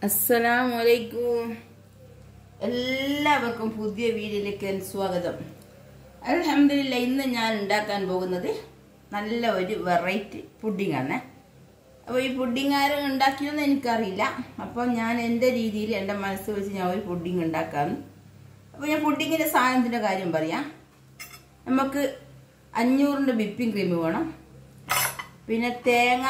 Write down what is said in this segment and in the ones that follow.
അസ്സലാമലൈക്കും എല്ലാവർക്കും പുതിയ വീഡിയോയിലേക്ക് സ്വാഗതം അലഹമില്ല ഇന്ന് ഞാൻ ഉണ്ടാക്കാൻ പോകുന്നത് നല്ല ഒരു വെറൈറ്റി പുഡിംഗ് ആണ് അപ്പോൾ ഈ പുഡിംഗ് ആരും ഉണ്ടാക്കിയെന്ന് എനിക്കറിയില്ല അപ്പം ഞാൻ എൻ്റെ രീതിയിൽ എൻ്റെ മനസ്സ് വെച്ച് ഞാൻ ഒരു പുഡിംഗ് ഉണ്ടാക്കാമെന്ന് അപ്പോൾ ഞാൻ പുഡിങ്ങിൻ്റെ സാധനത്തിൻ്റെ കാര്യം പറയാം നമുക്ക് അഞ്ഞൂറിൻ്റെ വിപ്പിംഗ് ക്രീം വേണം പിന്നെ തേങ്ങ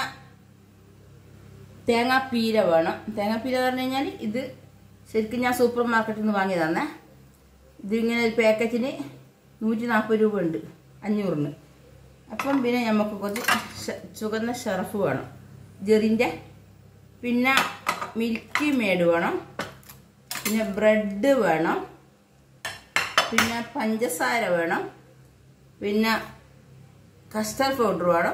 തേങ്ങാപ്പീര വേണം തേങ്ങാപ്പീര പറഞ്ഞു കഴിഞ്ഞാൽ ഇത് ശരിക്കും ഞാൻ സൂപ്പർ മാർക്കറ്റിൽ നിന്ന് വാങ്ങിയതാണേ ഇത് ഇങ്ങനെ ഒരു പാക്കറ്റിന് നൂറ്റി നാൽപ്പത് രൂപ ഉണ്ട് അഞ്ഞൂറിന് അപ്പം പിന്നെ നമുക്ക് കുറച്ച് ശ- ചുവന്ന ഷറഫ് വേണം ജെറിൻ്റെ പിന്നെ മിൽക്കി മേഡ് വേണം പിന്നെ ബ്രെഡ് വേണം പിന്നെ പഞ്ചസാര വേണം പിന്നെ കസ്റ്റർഡ് പൗഡർ വേണം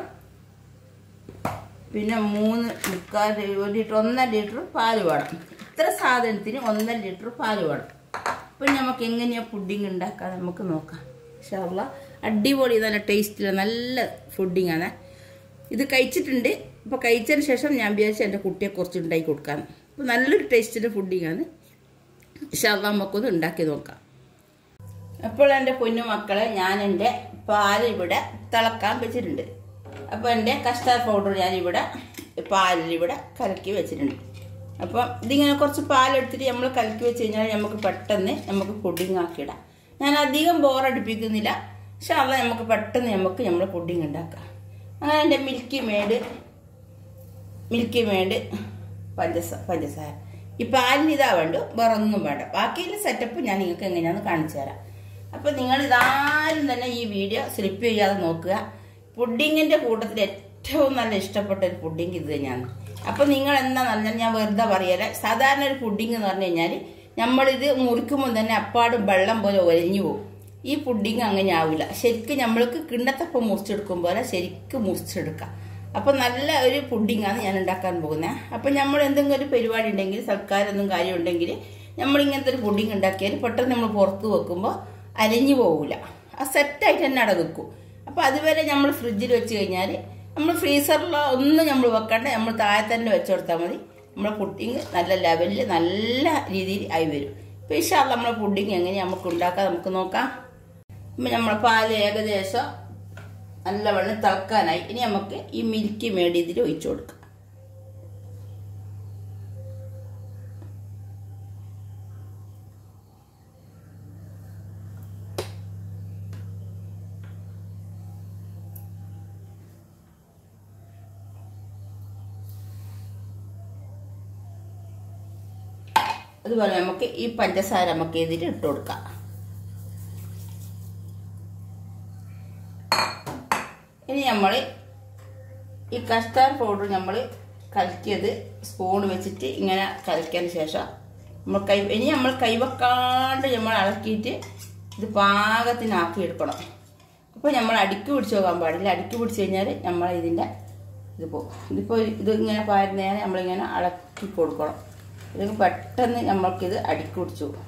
പിന്നെ മൂന്ന് മുക്കാൽ ഒരു ലിറ്റർ ഒന്നര ലിറ്റർ പാല് വേണം ഇത്ര സാധനത്തിന് ഒന്നര ലിറ്റർ പാല് വേണം അപ്പം നമുക്ക് എങ്ങനെയാണ് പുഡിങ് ഉണ്ടാക്കാൻ നമുക്ക് നോക്കാം ഷാർല അടിപൊളി നല്ല ടേസ്റ്റിൽ നല്ല ഫുഡിങ്ങാണ് ഇത് കഴിച്ചിട്ടുണ്ട് ഇപ്പോൾ കഴിച്ചതിന് ശേഷം ഞാൻ വിചാരിച്ചു എൻ്റെ കുട്ടിയെ കുറച്ച് ഉണ്ടാക്കി കൊടുക്കാൻ അപ്പോൾ നല്ലൊരു ടേസ്റ്റിൻ്റെ ഫുഡിങ്ങാണ് ഷാർല നമുക്കൊന്ന് ഉണ്ടാക്കി നോക്കാം അപ്പോൾ എൻ്റെ പൊന്നു മക്കളെ ഞാൻ എൻ്റെ പാൽ ഇവിടെ തിളക്കാൻ വെച്ചിട്ടുണ്ട് അപ്പോൾ എൻ്റെ കസ്റ്റാർഡ് പൗഡർ ഞാനിവിടെ പാലിൽ ഇവിടെ കലക്കി വെച്ചിട്ടുണ്ട് അപ്പോൾ ഇതിങ്ങനെ കുറച്ച് പാലെടുത്തിട്ട് നമ്മൾ കലക്കി വെച്ച് കഴിഞ്ഞാൽ നമുക്ക് പെട്ടെന്ന് നമുക്ക് പുഡിംഗ് ആക്കിയിടാം ഞാൻ അധികം ബോറടിപ്പിക്കുന്നില്ല പക്ഷെ അത് നമുക്ക് പെട്ടെന്ന് നമുക്ക് നമ്മൾ പുഡിംഗ് ഉണ്ടാക്കാം അങ്ങനെ എൻ്റെ മിൽക്കി മേഡ് മിൽക്കി മേഡ് പഞ്ചസാര പഞ്ചസാര ഈ പാലിന് ഇതാ വേണ്ട വേറെ ഒന്നും വേണ്ട ബാക്കിയുള്ള സെറ്റപ്പ് ഞാൻ നിങ്ങൾക്ക് എങ്ങനെയാണെന്ന് കാണിച്ചു തരാം അപ്പം നിങ്ങൾ ഇതാരും തന്നെ ഈ വീഡിയോ സ്ലിപ്പ് ചെയ്യാതെ നോക്കുക പുഡിങ്ങിൻ്റെ കൂട്ടത്തിൽ ഏറ്റവും നല്ല ഇഷ്ടപ്പെട്ട ഒരു പുഡിങ് ഇത് തന്നെയാണ് അപ്പം നിങ്ങൾ എന്താന്ന് പറഞ്ഞാൽ ഞാൻ വെറുതെ പറയല സാധാരണ ഒരു പുഡിങ് എന്ന് പറഞ്ഞു കഴിഞ്ഞാൽ നമ്മളിത് മുറിക്കുമ്പോൾ തന്നെ അപ്പാടും വെള്ളം പോലെ ഒരഞ്ഞു പോകും ഈ പുഡിങ് അങ്ങനെ ആവില്ല ശരിക്കും നമ്മൾക്ക് കിണ്ണത്തപ്പം മുറിച്ചെടുക്കും പോലെ ശരിക്കും മുറിച്ചെടുക്കാം അപ്പം നല്ല ഒരു പുഡിങ്ങാണ് ഞാൻ ഉണ്ടാക്കാൻ പോകുന്നത് അപ്പം നമ്മൾ എന്തെങ്കിലും ഒരു പരിപാടി ഉണ്ടെങ്കിൽ സൽക്കാരം എന്തെങ്കിലും കാര്യം ഉണ്ടെങ്കിൽ നമ്മൾ ഇങ്ങനത്തെ ഒരു പുഡിങ് ഉണ്ടാക്കിയാൽ പെട്ടെന്ന് നമ്മൾ പുറത്ത് വെക്കുമ്പോൾ അലിഞ്ഞു പോകില്ല ആ സെറ്റായിട്ട് തന്നെ അവിടെ നിൽക്കും അപ്പോൾ അതുവരെ നമ്മൾ ഫ്രിഡ്ജിൽ വെച്ച് കഴിഞ്ഞാൽ നമ്മൾ ഫ്രീസറിലോ ഒന്നും നമ്മൾ വെക്കണ്ട നമ്മൾ താഴെ തന്നെ വെച്ച് കൊടുത്താൽ മതി നമ്മുടെ പുഡിങ് നല്ല ലെവലിൽ നല്ല രീതിയിൽ ആയി വരും അപ്പോൾ ഇഷാല്ല നമ്മളെ പുഡിങ് എങ്ങനെയാണ് നമുക്ക് ഉണ്ടാക്കാം നമുക്ക് നോക്കാം അപ്പം നമ്മളെ പാല് ഏകദേശം നല്ലവണ്ണം തിളക്കാനായി ഇനി നമുക്ക് ഈ മിൽക്കി മേടി ഇതിൽ ഒഴിച്ചു കൊടുക്കാം അതുപോലെ നമുക്ക് ഈ പഞ്ചസാര നമുക്ക് ഇതിൽ ഇട്ട് കൊടുക്കാം ഇനി നമ്മൾ ഈ കസ്റ്റാർഡ് പൗഡർ നമ്മൾ കലക്കിയത് സ്പൂൺ വെച്ചിട്ട് ഇങ്ങനെ കലക്കിയതിന് ശേഷം നമ്മൾ കൈ ഇനി നമ്മൾ കൈവെക്കാണ്ട് നമ്മൾ ഇളക്കിയിട്ട് ഇത് പാകത്തിനാക്കി എടുക്കണം അപ്പോൾ നമ്മൾ അടുക്കി പിടിച്ച് പോകാൻ പാടില്ല അടുക്കി പിടിച്ച് കഴിഞ്ഞാൽ നമ്മൾ ഇതിൻ്റെ ഇത് പോകും ഇതിപ്പോൾ ഇത് ഇങ്ങനെ പാരുന്നതിന് നമ്മളിങ്ങനെ ഇളക്കി കൊടുക്കണം ഇത് പെട്ടെന്ന് നമ്മൾക്കിത് അടുക്കി പിടിച്ചു പോകും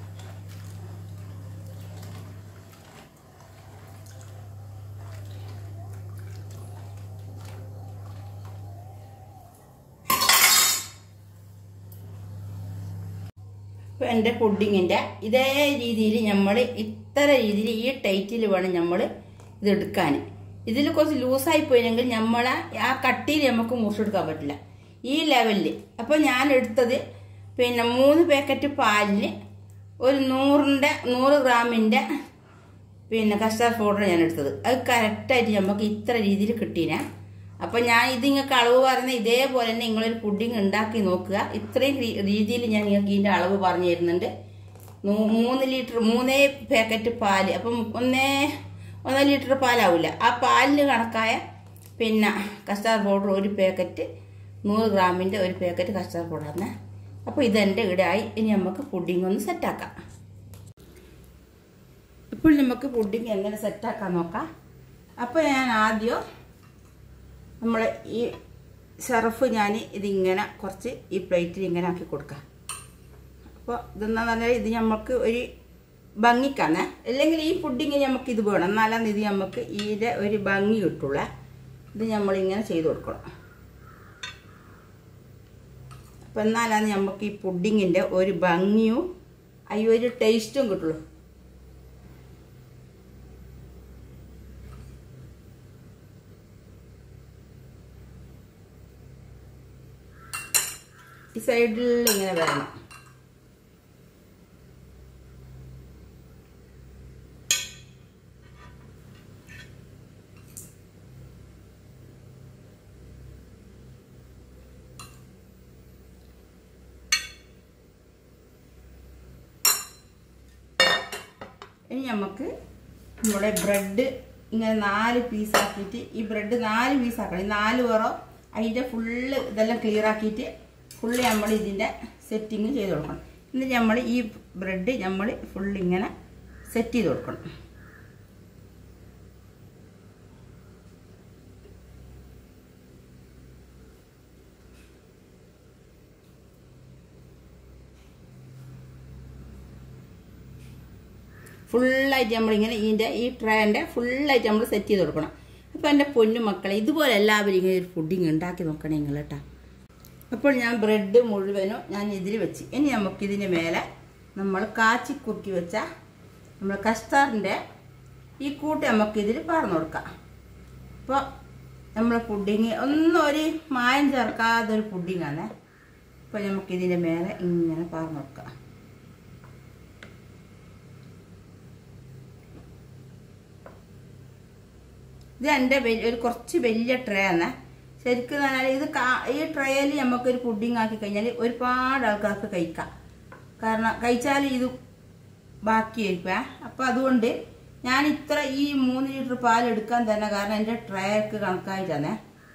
ഇപ്പം എൻ്റെ പുഡിങ്ങിൻ്റെ ഇതേ രീതിയിൽ നമ്മൾ ഇത്ര രീതിയിൽ ഈ ടൈറ്റിൽ വേണം നമ്മൾ ഇത് എടുക്കാൻ ഇതിൽ കുറച്ച് ലൂസായി പോയില്ലെങ്കിൽ നമ്മളെ ആ കട്ടിയിൽ നമുക്ക് മുറിച്ചെടുക്കാൻ പറ്റില്ല ഈ ലെവലിൽ അപ്പോൾ ഞാൻ എടുത്തത് പിന്നെ മൂന്ന് പാക്കറ്റ് പാലിന് ഒരു നൂറിൻ്റെ നൂറ് ഗ്രാമിൻ്റെ പിന്നെ കസ്റ്റാർഡ് പൗഡർ ഞാൻ എടുത്തത് അത് കറക്റ്റായിട്ട് നമുക്ക് ഇത്ര രീതിയിൽ കിട്ടീനെ അപ്പം ഞാൻ ഇത് നിങ്ങൾക്ക് അളവ് പറയുന്ന ഇതേപോലെ തന്നെ നിങ്ങളൊരു പുഡിങ് ഉണ്ടാക്കി നോക്കുക ഇത്രയും രീ- രീതിയിൽ ഞാൻ നിങ്ങൾക്ക് ഇതിൻ്റെ അളവ് പറഞ്ഞു തരുന്നുണ്ട് നൂ- മൂന്ന് ലിറ്റർ മൂന്നേ പാക്കറ്റ് പാല് അപ്പം ഒന്നേ ഒന്നര ലിറ്റർ പാലാവില്ല ആ പാലിന് കണക്കായ പിന്നെ കസ്റ്റാർഡ് പൗഡർ ഒരു പാക്കറ്റ് നൂറ് ഗ്രാമിൻ്റെ ഒരു പാക്കറ്റ് കസ്റ്റാർഡ് പൗഡറാണ് അപ്പോൾ ഇതെൻ്റെ ഇടായി ഇനി നമുക്ക് പുഡിങ് ഒന്ന് സെറ്റാക്കാം ഇപ്പോൾ നമുക്ക് പുഡിങ് എങ്ങനെ സെറ്റാക്കാൻ നോക്കാം അപ്പോൾ ഞാൻ ആദ്യം നമ്മൾ ഈ ഷറഫ് ഞാൻ ഇതിങ്ങനെ കുറച്ച് ഈ പ്ലേറ്റിൽ ഇങ്ങനെ ആക്കി കൊടുക്കാം അപ്പോൾ ഇതെന്നാ പറഞ്ഞാൽ ഇത് നമുക്ക് ഒരു ഭംഗിക്കാണ് അല്ലെങ്കിൽ ഈ പുഡിങ്ങിന് നമുക്ക് ഇത് വേണം എന്നാലാണ് ഇത് നമുക്ക് ഇതിൻ്റെ ഒരു ഭംഗി കിട്ടുള്ളൂ ഇത് നമ്മളിങ്ങനെ ചെയ്ത് കൊടുക്കണം അപ്പം എന്നാലാണ് നമുക്ക് ഈ പുഡിങ്ങിൻ്റെ ഒരു ഭംഗിയും ഈ ഒരു ടേസ്റ്റും കിട്ടുള്ളൂ ഈ സൈഡിൽ ഇങ്ങനെ വരണം ഇനി നമുക്ക് നമ്മുടെ ബ്രെഡ് ഇങ്ങനെ നാല് പീസാക്കിയിട്ട് ഈ ബ്രെഡ് നാല് പീസാക്കണം ഈ നാല് പേറോ അതിൻ്റെ ഫുള്ള് ഇതെല്ലാം ക്ലിയർ ആക്കിയിട്ട് ഫുള്ള് നമ്മൾ ഇതിൻ്റെ സെറ്റിങ് ചെയ്ത് കൊടുക്കണം എന്നിട്ട് നമ്മൾ ഈ ബ്രെഡ് നമ്മൾ ഫുള്ള് ഇങ്ങനെ സെറ്റ് ചെയ്ത് കൊടുക്കണം ഫുള്ളായിട്ട് നമ്മളിങ്ങനെ ഇതിൻ്റെ ഈ ട്രേൻ്റെ ഫുള്ളായിട്ട് നമ്മൾ സെറ്റ് ചെയ്ത് കൊടുക്കണം അപ്പോൾ എൻ്റെ പൊന്നു മക്കളെ ഇതുപോലെ എല്ലാവരും ഇങ്ങനെ ഒരു പുഡിങ് ഉണ്ടാക്കി നോക്കണേ നിങ്ങൾ കേട്ടോ അപ്പോൾ ഞാൻ ബ്രെഡ് മുഴുവനും ഞാൻ ഇതിൽ വെച്ച് ഇനി നമുക്കിതിന് മേലെ നമ്മൾ കാച്ചി കുറുക്കി വെച്ച നമ്മൾ കസ്റ്റാറിൻ്റെ ഈ കൂട്ട് നമുക്കിതിൽ പറഞ്ഞു കൊടുക്കാം അപ്പോൾ നമ്മൾ പുഡിങ് ഒന്നും ഒരു മായം ചേർക്കാതെ ഒരു പുഡിങ്ങാണ് അപ്പോൾ നമുക്കിതിൻ്റെ മേലെ ഇങ്ങനെ പറഞ്ഞു കൊടുക്കാം ഇത് എൻ്റെ ഒരു കുറച്ച് വലിയ ട്രേ ആണ് ശരിക്കും പറഞ്ഞാൽ ഇത് ഈ ട്രേയിൽ നമുക്കൊരു പുഡിങ് ആക്കി കഴിഞ്ഞാൽ ഒരുപാട് ആൾക്കാർക്ക് കഴിക്കാം കാരണം കഴിച്ചാൽ ഇത് ബാക്കിയായിരിക്കും അപ്പം അതുകൊണ്ട് ഞാൻ ഇത്ര ഈ മൂന്ന് ലിറ്റർ പാൽ എടുക്കാൻ തന്നെ കാരണം എൻ്റെ ട്രേക്ക് കണക്കായിട്ടാണ്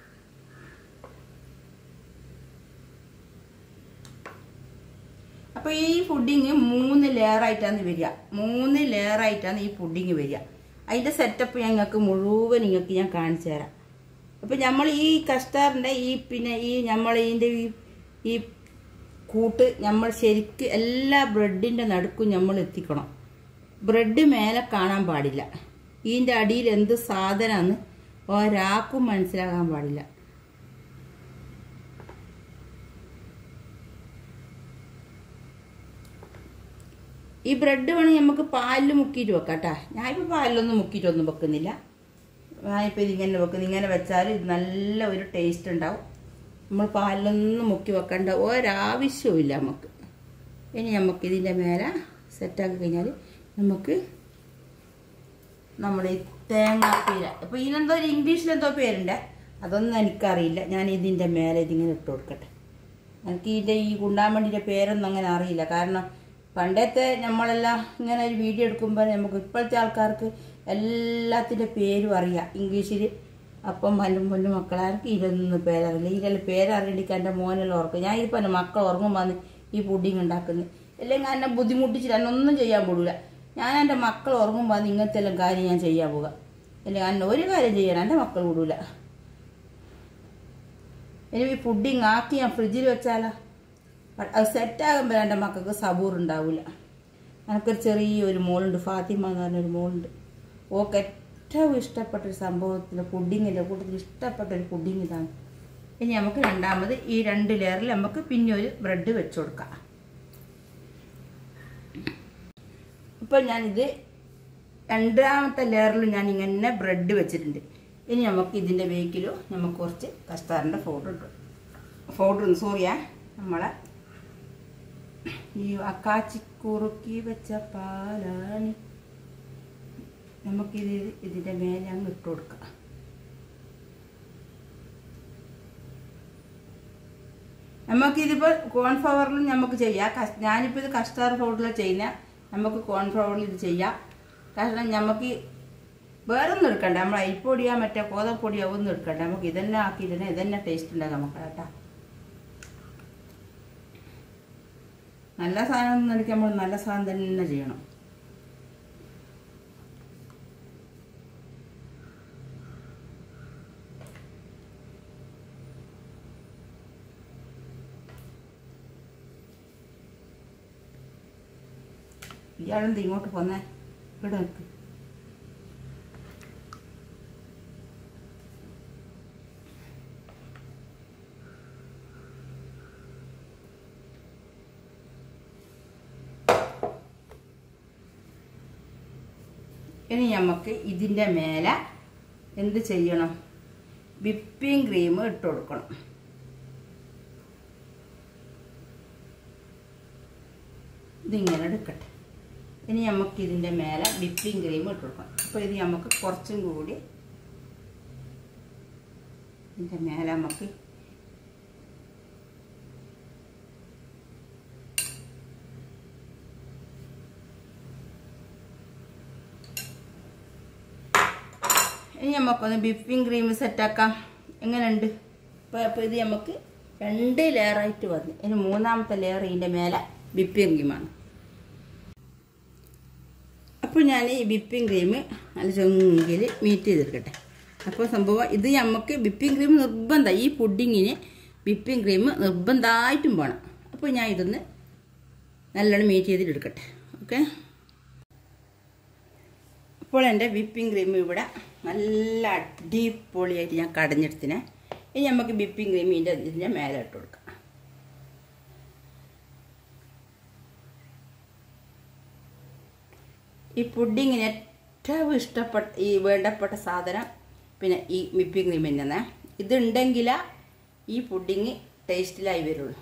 അപ്പോൾ ഈ പുഡിങ് മൂന്ന് ലെയർ ആയിട്ടാണ് വരിക മൂന്ന് ലെയർ ആയിട്ടാണ് ഈ പുഡിങ് വരിക അതിൻ്റെ സെറ്റപ്പ് ഞങ്ങൾക്ക് മുഴുവൻ നിങ്ങൾക്ക് ഞാൻ കാണിച്ചു തരാം അപ്പം നമ്മൾ ഈ കസ്റ്റാറിൻ്റെ ഈ പിന്നെ ഈ നമ്മൾ ഇതിൻ്റെ ഈ ഈ കൂട്ട് നമ്മൾ ശരിക്ക് എല്ലാ ബ്രെഡിൻ്റെ നടുക്കും നമ്മൾ എത്തിക്കണം ബ്രെഡ് മേലെ കാണാൻ പാടില്ല ഇതിൻ്റെ അടിയിൽ എന്ത് സാധനമാണ് ഒരാൾക്കും മനസ്സിലാകാൻ പാടില്ല ഈ ബ്രെഡ് വേണമെങ്കിൽ നമുക്ക് പാലിൽ മുക്കിയിട്ട് വെക്കാം കേട്ടോ ഞാനിപ്പോൾ പാലിലൊന്നും മുക്കിയിട്ടൊന്നും വെക്കുന്നില്ല ഞാനിപ്പോൾ ഇതിങ്ങനെ വെക്കുന്നു ഇങ്ങനെ വെച്ചാൽ ഇത് നല്ല ഒരു ടേസ്റ്റ് ഉണ്ടാവും നമ്മൾ പാലിലൊന്നും മുക്കി വെക്കേണ്ട ഒരാവശ്യവുമില്ല നമുക്ക് ഇനി നമുക്ക് ഇതിൻ്റെ മേലെ സെറ്റാക്കി കഴിഞ്ഞാൽ നമുക്ക് നമ്മുടെ ഈ തേങ്ങാപ്പീര ഇപ്പോൾ ഇതിനെന്തോ ഒരു ഇംഗ്ലീഷിലെന്തോ പേരുണ്ട് അതൊന്നും എനിക്കറിയില്ല ഞാൻ ഇതിൻ്റെ മേലെ ഇതിങ്ങനെ ഇട്ട് കൊടുക്കട്ടെ എനിക്ക് ഇതിൻ്റെ ഈ ഗുണ്ടാമണ്ടിൻ്റെ പേരൊന്നും അങ്ങനെ അറിയില്ല കാരണം പണ്ടത്തെ നമ്മളെല്ലാം ഇങ്ങനെ ഒരു വീഡിയോ എടുക്കുമ്പോൾ നമുക്ക് ഇപ്പോഴത്തെ ആൾക്കാർക്ക് എല്ലാത്തിൻ്റെ പേരും അറിയാം ഇംഗ്ലീഷിൽ അപ്പം പല്ലും പൊന്നും മക്കളാർക്ക് ഇതൊന്നും പേരറിയില്ല ഇതിലെല്ലാം പേരറിയണ്ടിക്ക് എൻ്റെ മോനെല്ലാം ഓർക്കും ഞാൻ ഇതിപ്പോൾ എൻ്റെ മക്കൾ ഉറങ്ങുമ്പോൾ ഈ പുഡിങ് ഉണ്ടാക്കുന്നത് അല്ലെങ്കിൽ എന്നെ ബുദ്ധിമുട്ടിച്ചിട്ട് എന്നെ ഒന്നും ചെയ്യാൻ പോടില്ല ഞാൻ എൻ്റെ മക്കൾ ഉറങ്ങുമ്പോൾ ഇങ്ങനത്തെ എല്ലാം കാര്യം ഞാൻ ചെയ്യാൻ പോവുക അല്ലെങ്കിൽ എന്നെ ഒരു കാര്യം ചെയ്യണം എൻ്റെ മക്കൾ വിടൂല ഇനി ഈ പുഡിങ് ആക്കി ഞാൻ ഫ്രിഡ്ജിൽ വെച്ചാലോ അത് സെറ്റാകുമ്പോൾ എൻ്റെ മക്കൾക്ക് സബൂർ ഉണ്ടാവില്ല എനിക്കൊരു ചെറിയൊരു മോളുണ്ട് ഫാത്തിമ എന്ന് പറഞ്ഞൊരു മോളുണ്ട് ഓക്ക് ഏറ്റവും ഇഷ്ടപ്പെട്ട ഒരു സംഭവത്തിൽ പുഡിങ്ങിൻ്റെ കൂട്ടത്തിൽ ഇഷ്ടപ്പെട്ട ഒരു പുഡിങ് ഇതാണ് ഇനി നമുക്ക് രണ്ടാമത് ഈ രണ്ട് ലെയറിൽ നമുക്ക് പിന്നെ ഒരു ബ്രെഡ് വെച്ച് കൊടുക്കാം ഇപ്പം ഞാനിത് രണ്ടാമത്തെ ലെയറിൽ ഞാൻ ഇങ്ങനെ ബ്രെഡ് വെച്ചിട്ടുണ്ട് ഇനി നമുക്ക് ഇതിൻ്റെ വേക്കിലോ നമുക്ക് കുറച്ച് കസ്റ്റാറിൻ്റെ പൗഡർ ഇട്ടു പൗഡർ സോറിയാ നമ്മളെ ഈ അക്കാച്ചി കുറുക്കി വെച്ച പാലാണ് നമുക്കിത് ഇതിൻ്റെ മേലെ അങ്ങ് ഇട്ട് കൊടുക്കാം നമുക്കിതിപ്പോൾ കോൺഫ്ലവറിലും നമുക്ക് ചെയ്യാം കസ് ഞാനിപ്പോൾ ഇത് കസ്റ്റാർഡ് പൗഡറിൽ ചെയ്യുന്ന നമുക്ക് കോൺഫ്ലവറിൽ ഇത് ചെയ്യാം കാരണം നമുക്ക് വേറെ ഒന്നും എടുക്കണ്ട നമ്മൾ അരിപ്പൊടിയാ മറ്റേ കോതപ്പൊടിയോ ഒന്നും എടുക്കണ്ട നമുക്ക് ഇതന്നെ ആക്കിയിട്ട് ഇതന്നെ ടേസ്റ്റ് ഉണ്ടാകും നമുക്ക് കേട്ടോ നല്ല സാധനം ഒന്നും എടുക്കാൻ നമ്മൾ നല്ല സാധനം തന്നെ ചെയ്യണം ഇയാളെന്ത് ഇങ്ങോട്ട് പോന്നേ ഇവിടെ നിൽക്ക് ഇനി നമുക്ക് ഇതിൻ്റെ മേലെ എന്ത് ചെയ്യണം വിപ്പിംഗ് ക്രീം ഇട്ട് കൊടുക്കണം ഇതിങ്ങനെ എടുക്കട്ടെ ഇനി നമുക്ക് ഇതിൻ്റെ മേലെ വിപ്പിംഗ് ക്രീം ഇട്ട് കൊടുക്കണം അപ്പോൾ ഇത് നമുക്ക് കുറച്ചും കൂടി ഇതിൻ്റെ മേലെ നമുക്ക് ഇനി നമുക്കൊന്ന് വിപ്പിംഗ് ക്രീം സെറ്റാക്കാം എങ്ങനെയുണ്ട് ഇപ്പോൾ അപ്പോൾ ഇത് നമുക്ക് രണ്ട് ലെയറായിട്ട് വന്നു ഇനി മൂന്നാമത്തെ ലെയർ ഇതിൻ്റെ മേലെ വിപ്പിംഗ് ക്രീമാണ് അപ്പോൾ ഞാൻ ഈ വിപ്പിംഗ് ക്രീം നല്ല ചൊങ്കിൽ മീറ്റ് ചെയ്തെടുക്കട്ടെ അപ്പോൾ സംഭവം ഇത് നമുക്ക് വിപ്പിംഗ് ക്രീം നിർബന്ധം ഈ പുഡിങ്ങിന് വിപ്പിംഗ് ക്രീം നിർബന്ധമായിട്ടും വേണം അപ്പോൾ ഞാൻ ഇതൊന്ന് നല്ലോണം മീറ്റ് ചെയ്തിട്ട് എടുക്കട്ടെ ഓക്കെ ഇപ്പോൾ എൻ്റെ വിപ്പിംഗ് ക്രീം ഇവിടെ നല്ല അടിപൊളിയായിട്ട് ഞാൻ കടഞ്ഞെടുത്തിനെ ഇനി നമുക്ക് വിപ്പിംഗ് ക്രീം ഇതിൻ്റെ ഇതിൻ്റെ മേലെ ഇട്ട് കൊടുക്കാം ഈ പുഡിങ്ങിന് ഏറ്റവും ഇഷ്ടപ്പെട്ട ഈ വേണ്ടപ്പെട്ട സാധനം പിന്നെ ഈ വിപ്പിംഗ് ക്രീം തന്നെയാണ് ഇതുണ്ടെങ്കിലേ ഈ പുഡിങ് ടേസ്റ്റിലായി വരുള്ളൂ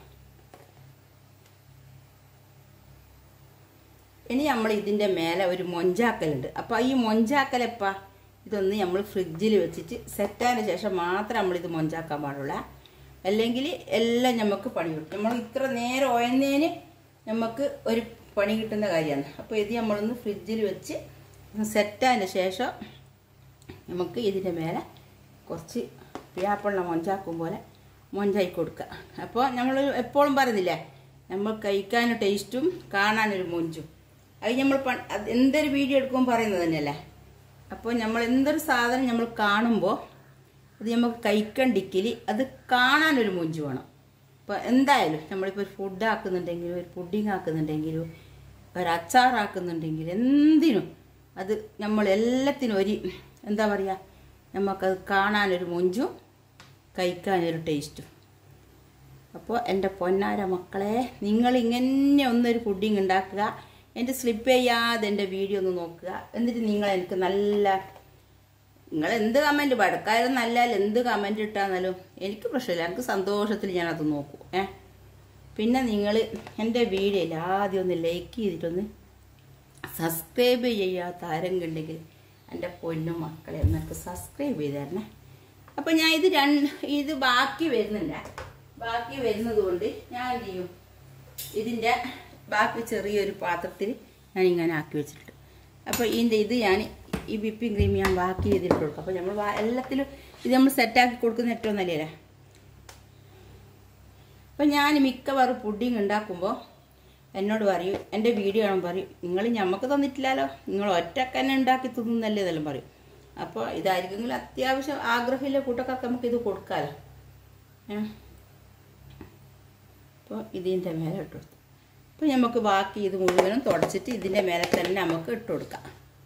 ഇനി നമ്മൾ ഇതിൻ്റെ മേലെ ഒരു മൊഞ്ചാക്കലുണ്ട് അപ്പോൾ ഈ മൊഞ്ചാക്കലപ്പ ഇതൊന്ന് നമ്മൾ ഫ്രിഡ്ജിൽ വെച്ചിട്ട് സെറ്റായതിന് ശേഷം മാത്രം നമ്മളിത് മൊഞ്ചാക്കാൻ പാടുള്ള അല്ലെങ്കിൽ എല്ലാം നമുക്ക് പണി കിട്ടും നമ്മൾ ഇത്ര നേരം ഒയന്നതിന് നമുക്ക് ഒരു പണി കിട്ടുന്ന കാര്യമാണ് അപ്പോൾ ഇത് നമ്മളൊന്ന് ഫ്രിഡ്ജിൽ വെച്ച് സെറ്റായതിന് ശേഷം നമുക്ക് ഇതിൻ്റെ മേലെ കുറച്ച് പിയാപ്പുള്ള മൊഞ്ചാക്കും പോലെ മൊഞ്ചായി കൊടുക്കുക അപ്പോൾ നമ്മൾ എപ്പോഴും പറയുന്നില്ലേ നമ്മൾ കഴിക്കാനും ടേസ്റ്റും കാണാനൊരു മൊഞ്ചും അത് നമ്മൾ പ- അത് എന്തൊരു വീഡിയോ എടുക്കുമ്പോൾ പറയുന്നത് തന്നെയല്ലേ അപ്പോൾ നമ്മൾ എന്തൊരു സാധനം നമ്മൾ കാണുമ്പോൾ അത് നമുക്ക് കഴിക്കണ്ടിക്കൽ അത് കാണാനൊരു മൊഞ്ച് വേണം ഇപ്പോൾ എന്തായാലും നമ്മളിപ്പോൾ ഒരു ഫുഡ് ആക്കുന്നുണ്ടെങ്കിലും ഒരു പുഡിങ് ആക്കുന്നുണ്ടെങ്കിലും ഒരു അച്ചാറാക്കുന്നുണ്ടെങ്കിലും എന്തിനും അത് നമ്മൾ എല്ലാത്തിനും ഒരു എന്താ പറയുക നമുക്കത് കാണാനൊരു മൊഞ്ചും കഴിക്കാനൊരു ടേസ്റ്റും അപ്പോൾ എൻ്റെ പൊന്നാര മക്കളെ നിങ്ങൾ ഇങ്ങനെ ഒന്നൊരു പുഡിങ് ഉണ്ടാക്കുക എൻ്റെ സ്ലിപ്പ് ചെയ്യാതെ എൻ്റെ വീഡിയോ ഒന്ന് നോക്കുക എന്നിട്ട് നിങ്ങൾ എനിക്ക് നല്ല നിങ്ങൾ എന്ത് കമൻറ്റ് വടക്കായാലും നല്ലാലും എന്ത് കമൻറ്റ് ഇട്ടാന്നാലും എനിക്ക് പ്രശ്നമില്ല എനിക്ക് സന്തോഷത്തിൽ ഞാനത് നോക്കും ഏ പിന്നെ നിങ്ങൾ എൻ്റെ വീഡിയോയിൽ ആദ്യം ഒന്ന് ലൈക്ക് ചെയ്തിട്ടൊന്ന് സബ്സ്ക്രൈബ് ചെയ്യാത്ത ആരെങ്കിലും ഉണ്ടെങ്കിൽ എൻ്റെ പൊന്നും മക്കളെ എന്നൊക്കെ സബ്സ്ക്രൈബ് ചെയ്ത് തരണേ അപ്പോൾ ഞാൻ ഇത് രണ്ട് ഇത് ബാക്കി വരുന്നില്ല ബാക്കി വരുന്നത് കൊണ്ട് ഞാൻ എന്ത് ചെയ്യും ഇതിൻ്റെ ബാക്കി ചെറിയൊരു പാത്രത്തിൽ ഞാൻ ഇങ്ങനെ ആക്കി വെച്ചിട്ടുണ്ട് അപ്പോൾ ഇതിൻ്റെ ഇത് ഞാൻ ഈ വിപ്പിംഗ് ക്രീം ഞാൻ ബാക്കി ചെയ്തിട്ട് കൊടുക്കും അപ്പോൾ നമ്മൾ എല്ലാത്തിലും ഇത് നമ്മൾ സെറ്റാക്കി കൊടുക്കുന്ന ഏറ്റവും നല്ലതല്ലേ അപ്പോൾ ഞാൻ മിക്കവാറും പുഡിങ് ഉണ്ടാക്കുമ്പോൾ എന്നോട് പറയും എൻ്റെ വീഡിയോ കാണുമ്പോൾ പറയും നിങ്ങൾ ഞമ്മക്ക് തന്നിട്ടില്ലല്ലോ നിങ്ങൾ ഒറ്റക്ക് തന്നെ ഉണ്ടാക്കി തിന്നുന്നല്ലേ ഇതെല്ലാം പറയും അപ്പോൾ ഇതായിരിക്കെങ്കിലും അത്യാവശ്യം ആഗ്രഹമില്ല കൂട്ടക്കൊക്കെ നമുക്ക് ഇത് കൊടുക്കാമല്ലോ ഏ അപ്പോൾ ഇതിൻ്റെ മേലെ ഇട്ട് കൊടുത്തു അപ്പോൾ നമുക്ക് ബാക്കി ഇത് മുഴുവനും തുടച്ചിട്ട് ഇതിൻ്റെ മേലെ തന്നെ നമുക്ക് ഇട്ട് കൊടുക്കാം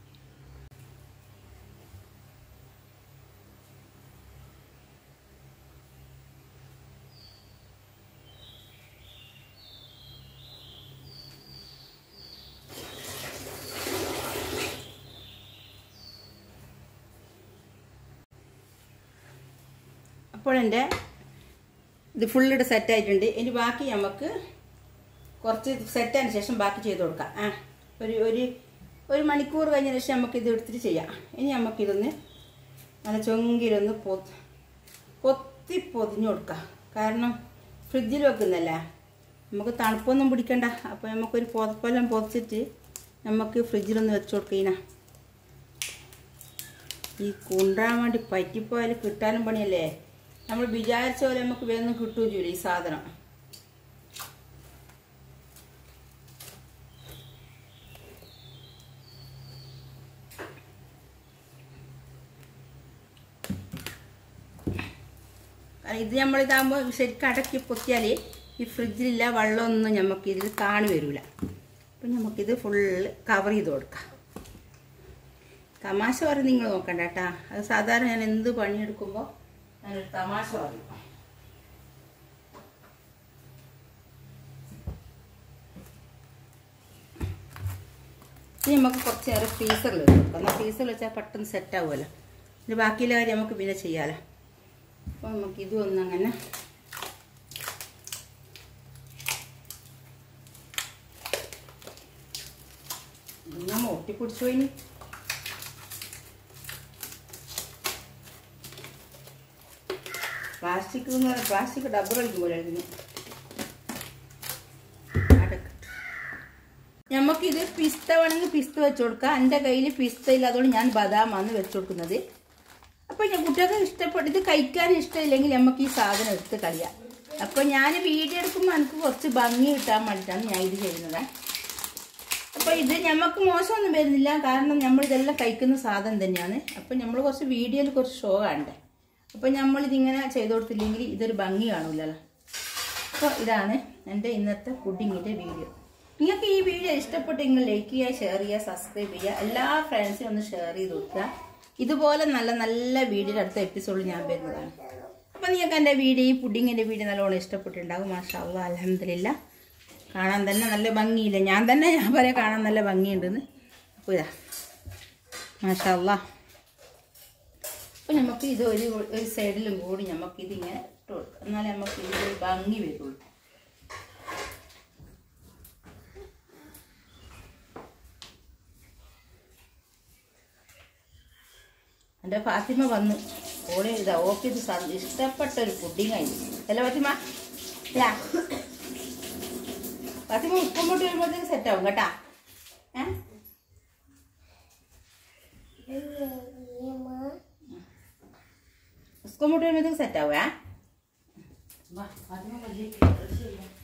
അപ്പോൾ എൻ്റെ ഇത് ഫുള്ളിട്ട് സെറ്റായിട്ടുണ്ട് ഇനി ബാക്കി നമുക്ക് കുറച്ച് സെറ്റായതിന് ശേഷം ബാക്കി ചെയ്ത് കൊടുക്കാം ആ ഒരു ഒരു ഒരു മണിക്കൂർ കഴിഞ്ഞ ശേഷം നമുക്ക് ഇത് എടുത്തിട്ട് ചെയ്യാം ഇനി നമുക്കിതൊന്ന് നല്ല ചൊങ്കിലൊന്ന് പൊ പൊത്തി പൊതിഞ്ഞു കൊടുക്കാം കാരണം ഫ്രിഡ്ജിൽ വെക്കുന്നല്ലേ നമുക്ക് തണുപ്പൊന്നും പിടിക്കണ്ട അപ്പോൾ നമുക്കൊരു പുതപ്പെല്ലാം പൊതിച്ചിട്ട് നമുക്ക് ഫ്രിഡ്ജിലൊന്ന് വെച്ച് കൊടുക്കീന ഈ കുണ്ടാൻ വേണ്ടി പറ്റിപ്പോയാൽ കിട്ടാനും പണിയല്ലേ നമ്മൾ വിചാരിച്ച പോലെ നമുക്ക് വേഗം കിട്ടുകയും ചെയ്യില്ല ഈ സാധനം കാരണം ഇത് നമ്മളിതാകുമ്പോൾ ശരിക്കും അടക്കി പൊത്തിയാൽ ഈ ഫ്രിഡ്ജിലില്ല വെള്ളമൊന്നും നമുക്ക് ഇതിൽ കാണി വരില്ല അപ്പം നമുക്കിത് ഫുള്ള് കവർ ചെയ്ത് കൊടുക്കാം തമാശ പറയും നിങ്ങൾ നോക്കണ്ട കേട്ടാ അത് സാധാരണ ഞാൻ എന്ത് പണിയെടുക്കുമ്പോൾ ഞാനൊരു തമാശ പറയും ഇനി നമുക്ക് കുറച്ച് നേരം ഫ്രീസറിൽ വെക്കാം എന്നാൽ ഫ്രീസറിൽ വെച്ചാൽ പെട്ടെന്ന് സെറ്റ് ആവുമല്ലോ പിന്നെ ബാക്കിയുള്ള കാര്യം നമുക്ക് പിന്നെ ചെയ്യാമല്ലോ അപ്പോൾ നമുക്ക് ഇതും ഒന്നങ്ങനെ നമ്മൾ ഒട്ടിപ്പിടിച്ചു പോയിനി പ്ലാസ്റ്റിക് എന്ന് പറഞ്ഞാൽ പ്ലാസ്റ്റിക് ഡബ്ബർ കളിക്കുമ്പോൾ ഇതിന് നമുക്കിത് പിസ്ത വേണമെങ്കിൽ പിസ്ത വെച്ച് കൊടുക്കാം എൻ്റെ കയ്യിൽ പിസ്ത ഇല്ലാത്തതുകൊണ്ട് ഞാൻ ബദാമാണ് വെച്ച് കൊടുക്കുന്നത് അപ്പോൾ ഞാൻ കുട്ടികൾക്ക് ഇഷ്ടപ്പെട്ട് ഇത് കഴിക്കാൻ ഇഷ്ടമില്ലെങ്കിൽ നമുക്ക് ഈ സാധനം എടുത്ത് കളിയാം അപ്പോൾ ഞാൻ വീഡിയോ എടുക്കുമ്പോൾ എനിക്ക് കുറച്ച് ഭംഗി കിട്ടാൻ വേണ്ടിയിട്ടാണ് ഞാൻ ഇത് ചെയ്യുന്നത് അപ്പോൾ ഇത് നമുക്ക് മോശമൊന്നും വരുന്നില്ല കാരണം നമ്മൾ ഇതെല്ലാം കഴിക്കുന്ന സാധനം തന്നെയാണ് അപ്പോൾ നമ്മൾ കുറച്ച് വീഡിയോയിൽ കുറച്ച് ഷോ കാണണ്ടേ അപ്പോൾ നമ്മളിതിങ്ങനെ ചെയ്ത് കൊടുത്തില്ലെങ്കിൽ ഇതൊരു ഭംഗി കാണൂലല്ലോ അപ്പോൾ ഇതാണ് എൻ്റെ ഇന്നത്തെ പുഡിങ്ങിൻ്റെ വീഡിയോ നിങ്ങൾക്ക് ഈ വീഡിയോ ഇഷ്ടപ്പെട്ടെങ്കിൽ ലൈക്ക് ചെയ്യുക ഷെയർ ചെയ്യുക സബ്സ്ക്രൈബ് ചെയ്യുക എല്ലാ ഫ്രണ്ട്സിനും ഒന്ന് ഷെയർ ചെയ്ത് കൊടുക്കുക ഇതുപോലെ നല്ല നല്ല വീഡിയോയുടെ അടുത്ത എപ്പിസോഡിൽ ഞാൻ വരുന്നതാണ് അപ്പോൾ നിങ്ങൾക്ക് എൻ്റെ വീഡിയോ ഈ പുഡിങ്ങിൻ്റെ വീഡിയോ നല്ലോണം ഇഷ്ടപ്പെട്ടിട്ടുണ്ടാകും മാഷാ അള്ളാ അലഹമില്ല കാണാൻ തന്നെ നല്ല ഭംഗിയില്ല ഞാൻ തന്നെ ഞാൻ പറയാം കാണാൻ നല്ല ഭംഗിയുണ്ടെന്ന് അപ്പോൾ ഇതാ മാഷാ അള്ളാ അപ്പോൾ നമുക്ക് ഇത് ഒരു ഒരു സൈഡിലും കൂടി നമുക്ക് ഇതിങ്ങനെ ഇട്ട് കൊടുക്കാം എന്നാലേ നമുക്ക് ഇതിൽ ഭംഗി വരുള്ളൂ എൻ്റെ ഫാത്തിമ വന്നു ഓളെ ഇതാ ഓക്ക് ഇത് സ- ഇഷ്ടപ്പെട്ട ഒരു പുഡിങ് ആയിരുന്നു അല്ല ഫാത്തിമ ഇല്ല ഫാത്തിമ ഉപ്പും പൊട്ടി വരുമ്പോഴത്തേക്ക് സെറ്റ് ആവും കേട്ടാ ഏ ഉസ്കും പൊട്ടി വരുമ്പോഴത്തേക്ക് സെറ്റ് ആവും ഏ വാ, ഫാത്തിമ വലിയ